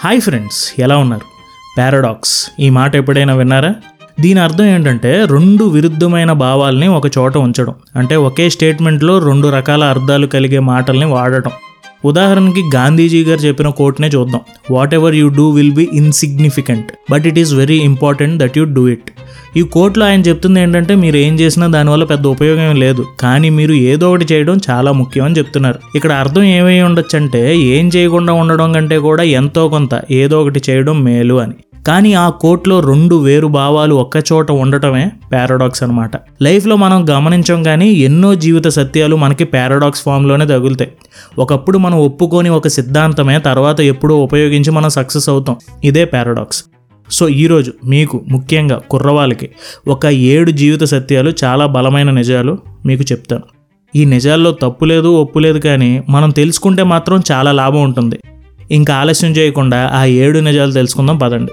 hi friends ఎలా ఉన్నారు paradox ఈ మాట ఎప్పుడైనా విన్నారా దీని అర్థం ఏంటంటే రెండు విరుద్ధమైన భావాల్ని ఒక చోట ఉంచడం అంటే ఒకే స్టేట్మెంట్లో రెండు రకాల అర్థాలు కలిగే మాటల్ని వాడటం ఉదాహరణకి గాంధీజీ గారు చెప్పిన కోట్నే చూద్దాం whatever you do will be insignificant but it is very important that you do it ఈ కోట్లో ఆయన చెప్తుంది ఏంటంటే మీరు ఏం చేసినా దానివల్ల పెద్ద ఉపయోగం ఏం లేదు కానీ మీరు ఏదో ఒకటి చేయడం చాలా ముఖ్యం అని చెప్తున్నారు ఇక్కడ అర్థం ఏమై ఉండొచ్చు అంటే ఏం చేయకుండా ఉండడం కంటే కూడా ఎంతో కొంత ఏదో ఒకటి చేయడం మేలు అని కానీ ఆ కోట్లో రెండు వేరు భావాలు ఒక్కచోట ఉండటమే పారాడాక్స్ అనమాట లైఫ్లో మనం గమనించం కానీ ఎన్నో జీవిత సత్యాలు మనకి పారాడాక్స్ ఫామ్లోనే తగులుతాయి ఒకప్పుడు మనం ఒప్పుకొని ఒక సిద్ధాంతమే తర్వాత ఎప్పుడూ ఉపయోగించి మనం సక్సెస్ అవుతాం ఇదే పారాడాక్స్ సో ఈరోజు మీకు ముఖ్యంగా కుర్రవాళ్ళకి ఒక ఏడు జీవిత సత్యాలు చాలా బలమైన నిజాలు మీకు చెప్తాను ఈ నిజాల్లో తప్పు లేదు ఒప్పు లేదు కానీ మనం తెలుసుకుంటే మాత్రం చాలా లాభం ఉంటుంది ఇంకా ఆలస్యం చేయకుండా ఆ ఏడు నిజాలు తెలుసుకుందాం పదండి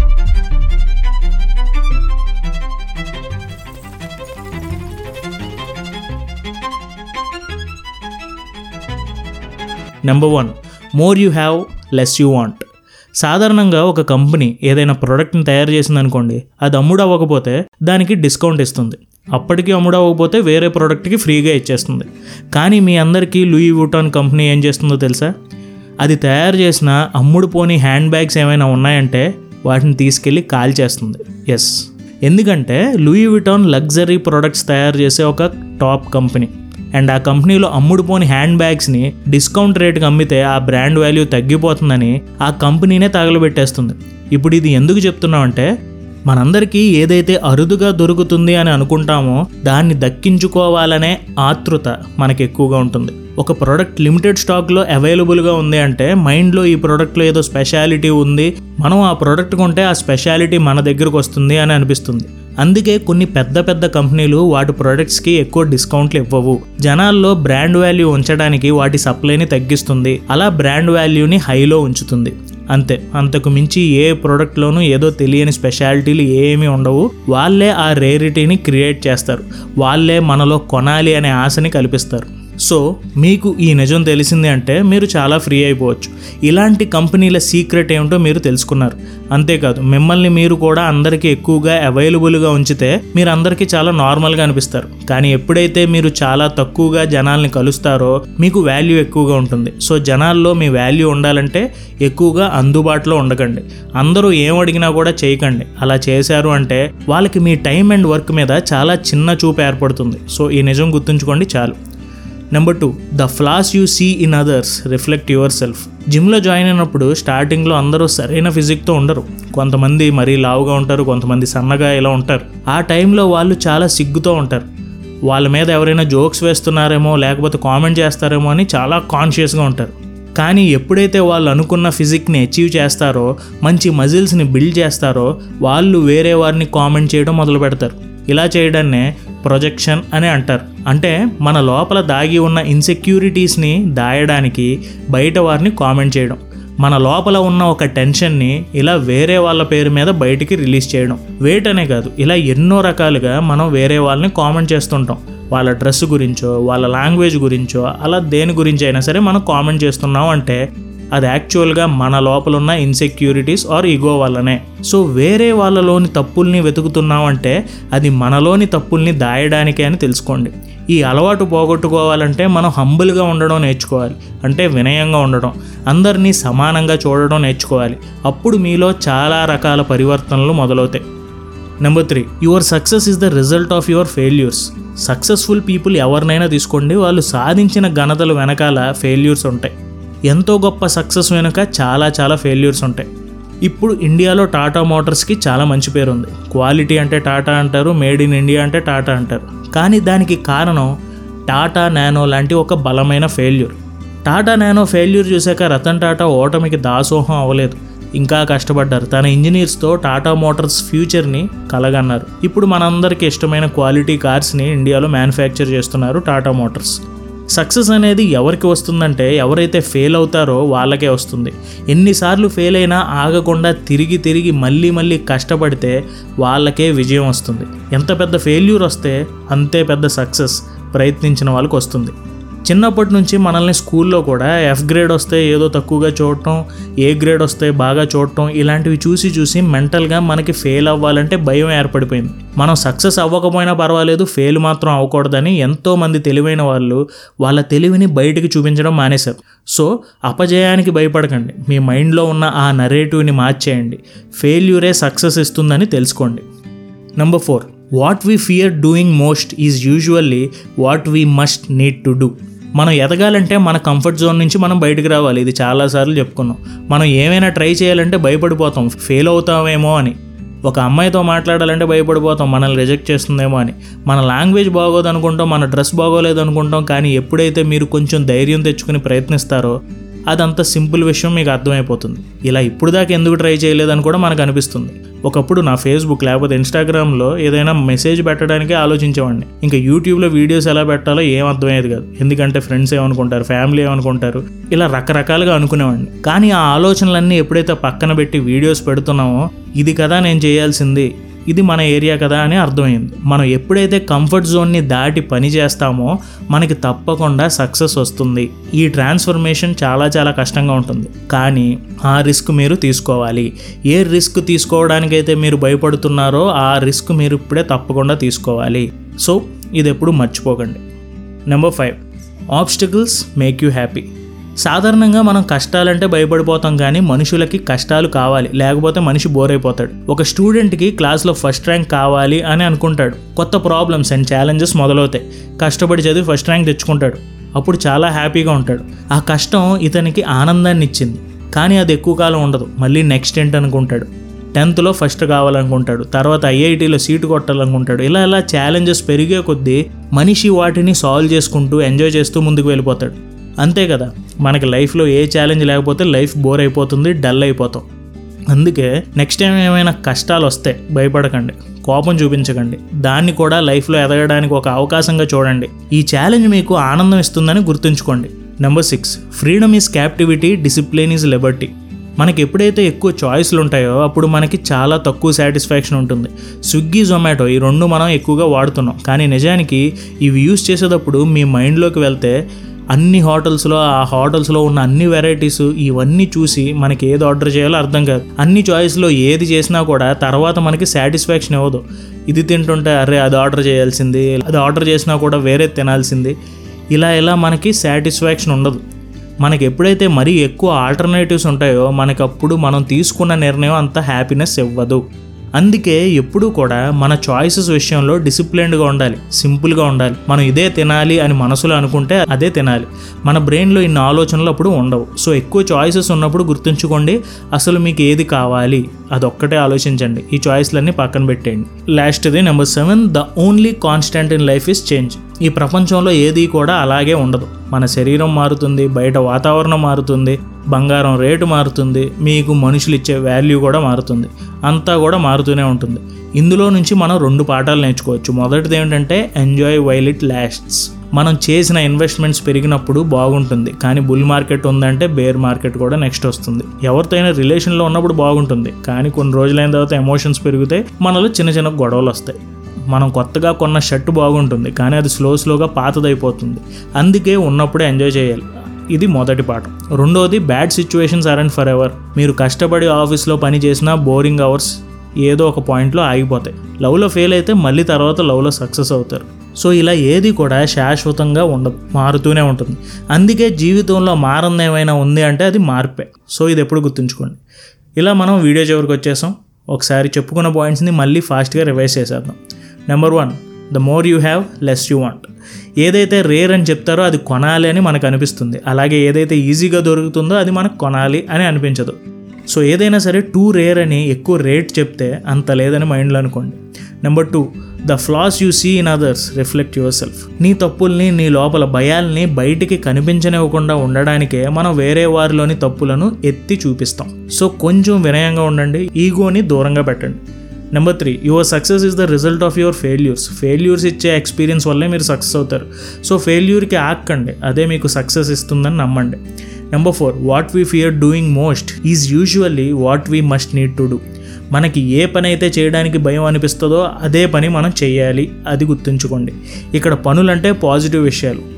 number one more you have less you want సాధారణంగా ఒక కంపెనీ ఏదైనా ప్రోడక్ట్ని తయారు చేసిందనుకోండి అది అమ్ముడు అవ్వకపోతే దానికి డిస్కౌంట్ ఇస్తుంది అప్పటికి అమ్ముడు అవ్వకపోతే వేరే ప్రోడక్ట్కి ఫ్రీగా ఇచ్చేస్తుంది కానీ మీ అందరికీ లూయి వుటాన్ కంపెనీ ఏం చేస్తుందో తెలుసా అది తయారు చేసిన అమ్ముడు పోని హ్యాండ్ బ్యాగ్స్ ఏమైనా ఉన్నాయంటే వాటిని తీసుకెళ్ళి కాల్ చేస్తుంది ఎస్ ఎందుకంటే లూయి విటాన్ లగ్జరీ ప్రొడక్ట్స్ తయారు చేసే ఒక టాప్ కంపెనీ అండ్ ఆ కంపెనీలో అమ్ముడుపోని హ్యాండ్ బ్యాగ్స్ని డిస్కౌంట్ రేట్కి అమ్మితే ఆ బ్రాండ్ వాల్యూ తగ్గిపోతుందని ఆ కంపెనీనే తగలబెట్టేస్తుంది ఇప్పుడు ఇది ఎందుకు చెప్తున్నామంటే మనందరికీ ఏదైతే అరుదుగా దొరుకుతుంది అని అనుకుంటామో దాన్ని దక్కించుకోవాలనే ఆతృత మనకి ఎక్కువగా ఉంటుంది ఒక ప్రోడక్ట్ లిమిటెడ్ స్టాక్లో అవైలబుల్గా ఉంది అంటే మైండ్లో ఈ ప్రోడక్ట్లో ఏదో స్పెషాలిటీ ఉంది మనం ఆ ప్రోడక్ట్ కొంటే ఆ స్పెషాలిటీ మన దగ్గరకు వస్తుంది అని అనిపిస్తుంది అందుకే కొన్ని పెద్ద పెద్ద కంపెనీలు వాటి ప్రొడక్ట్స్కి ఎక్కువ డిస్కౌంట్లు ఇవ్వవు జనాల్లో బ్రాండ్ వాల్యూ ఉంచడానికి వాటి సప్లైని తగ్గిస్తుంది అలా బ్రాండ్ వాల్యూని హైలో ఉంచుతుంది అంతే అంతకు మించి ఏ ప్రోడక్ట్లోనూ ఏదో తెలియని స్పెషాలిటీలు ఏమీ ఉండవు వాళ్ళే ఆ రేరిటీని క్రియేట్ చేస్తారు వాళ్ళే మనలో కొనాలి అనే ఆశని కల్పిస్తారు సో మీకు ఈ నిజం తెలిసింది అంటే మీరు చాలా ఫ్రీ అయిపోవచ్చు ఇలాంటి కంపెనీల సీక్రెట్ ఏమిటో మీరు తెలుసుకున్నారు అంతేకాదు మిమ్మల్ని మీరు కూడా అందరికీ ఎక్కువగా అవైలబుల్గా ఉంచితే మీరు అందరికీ చాలా నార్మల్గా అనిపిస్తారు కానీ ఎప్పుడైతే మీరు చాలా తక్కువగా జనాల్ని కలుస్తారో మీకు వాల్యూ ఎక్కువగా ఉంటుంది సో జనాల్లో మీ వాల్యూ ఉండాలంటే ఎక్కువగా అందుబాటులో ఉండకండి అందరూ ఏం అడిగినా కూడా చేయకండి అలా చేశారు అంటే వాళ్ళకి మీ టైం అండ్ వర్క్ మీద చాలా చిన్న చూపు ఏర్పడుతుంది సో ఈ నిజం గుర్తుంచుకోండి చాలు number two the flaws you see in others reflect yourself జిమ్లో జాయిన్ అయినప్పుడు స్టార్టింగ్లో అందరూ సరైన ఫిజిక్తో ఉండరు కొంతమంది మరీ లావుగా ఉంటారు కొంతమంది సన్నగా ఇలా ఉంటారు ఆ టైంలో వాళ్ళు చాలా సిగ్గుతో ఉంటారు వాళ్ళ మీద ఎవరైనా జోక్స్ వేస్తున్నారేమో లేకపోతే కామెంట్ చేస్తారేమో అని చాలా కాన్షియస్గా ఉంటారు కానీ ఎప్పుడైతే వాళ్ళు అనుకున్న ఫిజిక్ని అచీవ్ చేస్తారో మంచి మజిల్స్ని బిల్డ్ చేస్తారో వాళ్ళు వేరే వారిని కామెంట్ చేయడం మొదలు పెడతారు ఇలా చేయడాన్నే ప్రొజెక్షన్ అని అంటారు అంటే మన లోపల దాగి ఉన్న ఇన్సెక్యూరిటీస్ని దాయడానికి బయట వారిని కామెంట్ చేయడం మన లోపల ఉన్న ఒక టెన్షన్ని ఇలా వేరే వాళ్ళ పేరు మీద బయటికి రిలీజ్ చేయడం వెయిట్ అనే కాదు ఇలా ఎన్నో రకాలుగా మనం వేరే వాళ్ళని కామెంట్ చేస్తుంటాం వాళ్ళ డ్రెస్ గురించో వాళ్ళ లాంగ్వేజ్ గురించో అలా దేని గురించి అయినా సరే మనం కామెంట్ చేస్తున్నాం అంటే అది యాక్చువల్గా మన లోపల ఉన్న ఇన్సెక్యూరిటీస్ ఆర్ ఈగో వల్లనే సో వేరే వాళ్ళలోని తప్పుల్ని వెతుకుతున్నామంటే అది మనలోని తప్పుల్ని దాయడానికే అని తెలుసుకోండి ఈ అలవాటు పోగొట్టుకోవాలంటే మనం హంబుల్గా ఉండడం నేర్చుకోవాలి అంటే వినయంగా ఉండడం అందరినీ సమానంగా చూడడం నేర్చుకోవాలి అప్పుడు మీలో చాలా రకాల పరివర్తనలు మొదలవుతాయి number three your success is the result of your failures successful people ఎవరినైనా తీసుకోండి వాళ్ళు సాధించిన ఘనతలు వెనకాల ఫెయిల్యూర్స్ ఉంటాయి ఎంతో గొప్ప సక్సెస్ వెనుక చాలా చాలా ఫెయిల్యూర్స్ ఉంటాయి ఇప్పుడు ఇండియాలో టాటా మోటార్స్కి చాలా మంచి పేరు ఉంది క్వాలిటీ అంటే టాటా అంటారు మేడ్ ఇన్ ఇండియా అంటే టాటా అంటారు కానీ దానికి కారణం టాటా నానో లాంటి ఒక బలమైన ఫెయిల్యూర్ టాటా నానో ఫెయిల్యూర్ చూశాక రతన్ టాటా ఓటమికి దాసోహం అవ్వలేదు ఇంకా కష్టపడ్డారు తన ఇంజనీర్స్తో టాటా మోటార్స్ ఫ్యూచర్ని కలగన్నారు ఇప్పుడు మనందరికీ ఇష్టమైన క్వాలిటీ కార్స్ని ఇండియాలో మ్యానుఫ్యాక్చర్ చేస్తున్నారు టాటా మోటార్స్ సక్సెస్ అనేది ఎవరికి వస్తుందంటే ఎవరైతే ఫెయిల్ అవుతారో వాళ్ళకే వస్తుంది ఎన్నిసార్లు ఫెయిల్ అయినా ఆగకుండా తిరిగి తిరిగి మళ్ళీ మళ్ళీ కష్టపడితే వాళ్ళకే విజయం వస్తుంది ఎంత పెద్ద ఫెయిల్యూర్ వస్తే అంతే పెద్ద సక్సెస్ ప్రయత్నించిన వాళ్ళకి వస్తుంది చిన్నప్పటి నుంచి మనల్ని స్కూల్లో కూడా ఎఫ్ గ్రేడ్ వస్తే ఏదో తక్కువగా చూడటం ఏ గ్రేడ్ వస్తే బాగా చూడటం ఇలాంటివి చూసి చూసి మెంటల్గా మనకి ఫెయిల్ అవ్వాలంటే భయం ఏర్పడిపోయింది మనం సక్సెస్ అవ్వకపోయినా పర్వాలేదు ఫెయిల్ మాత్రం అవ్వకూడదని ఎంతోమంది తెలివైన వాళ్ళు వాళ్ళ తెలివిని బయటికి చూపించడం మానేశారు సో అపజయానికి భయపడకండి మీ మైండ్లో ఉన్న ఆ నరేటివ్ని మార్చేయండి ఫెయిల్యూరే సక్సెస్ ఇస్తుందని తెలుసుకోండి number four what we fear doing most is usually what we must need to do మనం ఎదగాలంటే మన కంఫర్ట్ జోన్ నుంచి మనం బయటకు రావాలి ఇది చాలాసార్లు చెప్పుకున్నాం మనం ఏమైనా ట్రై చేయాలంటే భయపడిపోతాం ఫెయిల్ అవుతామేమో అని ఒక అమ్మాయితో మాట్లాడాలంటే భయపడిపోతాం మనల్ని రిజెక్ట్ చేస్తుందేమో అని మన లాంగ్వేజ్ బాగోదు అనుకుంటాం మన డ్రెస్ బాగోలేదు అనుకుంటాం కానీ ఎప్పుడైతే మీరు కొంచెం ధైర్యం తెచ్చుకుని ప్రయత్నిస్తారో అదంత సింపుల్ విషయం మీకు అర్థమైపోతుంది ఇలా ఇప్పుడు దాకా ఎందుకు ట్రై చేయలేదని కూడా మనకు అనిపిస్తుంది ఒకప్పుడు నా ఫేస్బుక్ లేకపోతే ఇన్స్టాగ్రామ్లో ఏదైనా మెసేజ్ పెట్టడానికే ఆలోచించేవాడిని ఇంకా యూట్యూబ్లో వీడియోస్ ఎలా పెట్టాలో ఏం అర్థమయ్యేది కాదు ఎందుకంటే ఫ్రెండ్స్ ఏమనుకుంటారు ఫ్యామిలీ ఏమనుకుంటారు ఇలా రకరకాలుగా అనుకునేవాడిని కానీ ఆ ఆలోచనలన్నీ ఎప్పుడైతే పక్కన పెట్టి వీడియోస్ పెడుతున్నామో ఇది కదా నేను చేయాల్సింది ఇది మన ఏరియా కదా అని అర్థమైంది మనం ఎప్పుడైతే కంఫర్ట్ జోన్ని దాటి పని చేస్తామో మనకి తప్పకుండా సక్సెస్ వస్తుంది ఈ ట్రాన్స్ఫర్మేషన్ చాలా చాలా కష్టంగా ఉంటుంది కానీ ఆ రిస్క్ మీరు తీసుకోవాలి ఏ రిస్క్ తీసుకోవడానికైతే మీరు భయపడుతున్నారో ఆ రిస్క్ మీరు ఇప్పుడే తప్పకుండా తీసుకోవాలి సో ఇది ఎప్పుడు మర్చిపోకండి number five obstacles make you happy సాధారణంగా మనం కష్టాలంటే భయపడిపోతాం కానీ మనుషులకి కష్టాలు కావాలి లేకపోతే మనిషి బోర్ అయిపోతాడు ఒక స్టూడెంట్కి క్లాస్లో ఫస్ట్ ర్యాంక్ కావాలి అని అనుకుంటాడు కొత్త ప్రాబ్లమ్స్ అండ్ ఛాలెంజెస్ మొదలవుతాయి కష్టపడి చదివి ఫస్ట్ ర్యాంక్ తెచ్చుకుంటాడు అప్పుడు చాలా హ్యాపీగా ఉంటాడు ఆ కష్టం ఇతనికి ఆనందాన్ని ఇచ్చింది కానీ అది ఎక్కువ కాలం ఉండదు మళ్ళీ నెక్స్ట్ ఏంటి అనుకుంటాడు టెన్త్లో ఫస్ట్ కావాలనుకుంటాడు తర్వాత ఐఐటీలో సీటు కొట్టాలనుకుంటాడు ఇలా ఇలా ఛాలెంజెస్ పెరిగే కొద్దీ మనిషి వాటిని సాల్వ్ చేసుకుంటూ ఎంజాయ్ చేస్తూ ముందుకు వెళ్ళిపోతాడు అంతే కదా మనకి లైఫ్లో ఏ ఛాలెంజ్ లేకపోతే లైఫ్ బోర్ అయిపోతుంది డల్ అయిపోతాం అందుకే నెక్స్ట్ టైం ఏమైనా కష్టాలు వస్తే భయపడకండి కోపం చూపించకండి దాన్ని కూడా లైఫ్లో ఎదగడానికి ఒక అవకాశంగా చూడండి ఈ ఛాలెంజ్ మీకు ఆనందం ఇస్తుందని గుర్తుంచుకోండి number six freedom is captivity discipline is liberty మనకి ఎప్పుడైతే ఎక్కువ చాయిస్లు ఉంటాయో అప్పుడు మనకి చాలా తక్కువ సాటిస్ఫాక్షన్ ఉంటుంది స్విగ్గీ జొమాటో ఈ రెండు మనం ఎక్కువగా వాడుతున్నాం కానీ నిజానికి ఇవి యూస్ చేసేటప్పుడు మీ మైండ్లోకి వెళ్తే అన్ని హోటల్స్లో ఆ హోటల్స్లో ఉన్న అన్ని వెరైటీస్ ఇవన్నీ చూసి మనకి ఏది ఆర్డర్ చేయాలో అర్థం కాదు అన్ని చాయిస్లో ఏది చేసినా కూడా తర్వాత మనకి సాటిస్ఫాక్షన్ ఇవ్వదు ఇది తింటుంటే అరే అది ఆర్డర్ చేయాల్సింది అది ఆర్డర్ చేసినా కూడా వేరే తినాల్సింది ఇలా ఇలా మనకి సాటిస్ఫాక్షన్ ఉండదు మనకి ఎప్పుడైతే మరీ ఎక్కువ ఆల్టర్నేటివ్స్ ఉంటాయో మనకప్పుడు మనం తీసుకున్న నిర్ణయం అంత హ్యాపీనెస్ ఇవ్వదు అందుకే ఎప్పుడూ కూడా మన చాయిసెస్ విషయంలో డిసిప్లిన్డ్గా ఉండాలి సింపుల్గా ఉండాలి మనం ఇదే తినాలి అని మనసులో అనుకుంటే అదే తినాలి మన బ్రెయిన్లో ఇన్ని ఆలోచనలు అప్పుడు ఉండవు సో ఎక్కువ చాయిసెస్ ఉన్నప్పుడు గుర్తుంచుకోండి అసలు మీకు ఏది కావాలి అదొక్కటే ఆలోచించండి ఈ చాయిస్లన్నీ పక్కన పెట్టేయండి లాస్ట్ది number seven the only constant in life is change ఈ ప్రపంచంలో ఏది కూడా అలాగే ఉండదు మన శరీరం మారుతుంది బయట వాతావరణం మారుతుంది బంగారం రేటు మారుతుంది మీకు మనుషులు ఇచ్చే వాల్యూ కూడా మారుతుంది అంతా కూడా మారుతూనే ఉంటుంది ఇందులో నుంచి మనం రెండు పాఠాలు నేర్చుకోవచ్చు మొదటిది ఏంటంటే ఎంజాయ్ వైల్ ఇట్ లాస్ట్స్ మనం చేసిన ఇన్వెస్ట్మెంట్స్ పెరిగినప్పుడు బాగుంటుంది కానీ బుల్ మార్కెట్ ఉందంటే బేర్ మార్కెట్ కూడా నెక్స్ట్ వస్తుంది ఎవరితో అయినా రిలేషన్లో ఉన్నప్పుడు బాగుంటుంది కానీ కొన్ని రోజులైన తర్వాత ఎమోషన్స్ పెరుగుతాయి మనలో చిన్న చిన్న గొడవలు వస్తాయి మనం కొత్తగా కొన్న షర్ట్ బాగుంటుంది కానీ అది స్లో స్లోగా పాతదైపోతుంది అందుకే ఉన్నప్పుడే ఎంజాయ్ చేయాలి ఇది మొదటి పాఠం రెండోది bad situations aren't forever మీరు కష్టపడి ఆఫీస్లో పని చేసినా బోరింగ్ అవర్స్ ఏదో ఒక పాయింట్లో ఆగిపోతాయి లవ్లో ఫెయిల్ అయితే మళ్ళీ తర్వాత లవ్లో సక్సెస్ అవుతారు సో ఇలా ఏది కూడా శాశ్వతంగా ఉండదు మారుతూనే ఉంటుంది అందుకే జీవితంలో మారంది ఏమైనా ఉంది అంటే అది మార్పే సో ఇది ఎప్పుడు గుర్తుంచుకోండి ఇలా మనం వీడియో చివరికి వచ్చేసాం ఒకసారి చెప్పుకున్న పాయింట్స్ని మళ్ళీ ఫాస్ట్గా రివైజ్ చేసేద్దాం number one the more you have less you want ఏదైతే రేర్ అని చెప్తారో అది కొనాలి అని మనకు అనిపిస్తుంది అలాగే ఏదైతే ఈజీగా దొరుకుతుందో అది మనకు కొనాలి అని అనిపించదు సో ఏదైనా సరే టూ రేర్ అని ఎక్కువ రేట్ చెప్తే అంత లేదని మైండ్లో అనుకోండి number two the flaws you see in others reflect yourself నీ తప్పుల్ని నీ లోపల భయాల్ని బయటికి కనిపించనివ్వకుండా ఉండడానికే మనం వేరే వారిలోని తప్పులను ఎత్తి చూపిస్తాం సో కొంచెం వినయంగా ఉండండి ఈగోని దూరంగా పెట్టండి number three your success is the result of your failures failures ఇచ్చే ఎక్స్పీరియన్స్ వల్లే మీరు సక్సెస్ అవుతారు సో ఫెయిల్యూర్కి ఆక్కండి అదే మీకు సక్సెస్ ఇస్తుందని నమ్మండి number four what we fear doing most is usually what we must need to do మనకి ఏ పని అయితే చేయడానికి భయం అనిపిస్తుందో అదే పని మనం చేయాలి అది గుర్తుంచుకోండి ఇక్కడ పనులంటే పాజిటివ్ విషయాలు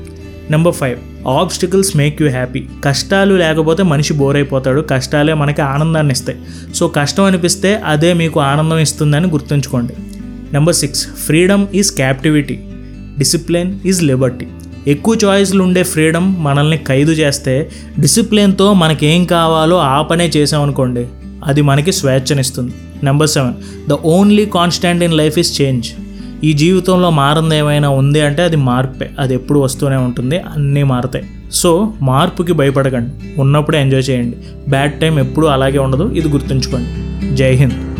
number five obstacles make you happy కష్టాలు లేకపోతే మనిషి బోర్ అయిపోతాడు కష్టాలే మనకి ఆనందాన్ని ఇస్తాయి సో కష్టం అనిపిస్తే అదే మీకు ఆనందం ఇస్తుందని గుర్తుంచుకోండి number six freedom is captivity discipline is liberty ఎక్కువ చాయిస్లు ఉండే ఫ్రీడమ్ మనల్ని ఖైదు చేస్తే డిసిప్లిన్తో మనకేం కావాలో ఆ పనే చేసామనుకోండి అది మనకి స్వేచ్ఛనిస్తుంది number seven the only constant in life is change ఈ జీవితంలో మారింది ఏమైనా ఉంది అంటే అది మార్పే అది ఎప్పుడు వస్తూనే ఉంటుంది అన్నీ మారుతాయి సో మార్పుకి భయపడకండి ఉన్నప్పుడే ఎంజాయ్ చేయండి బ్యాడ్ టైం ఎప్పుడూ అలాగే ఉండదు ఇది గుర్తుంచుకోండి జై హింద్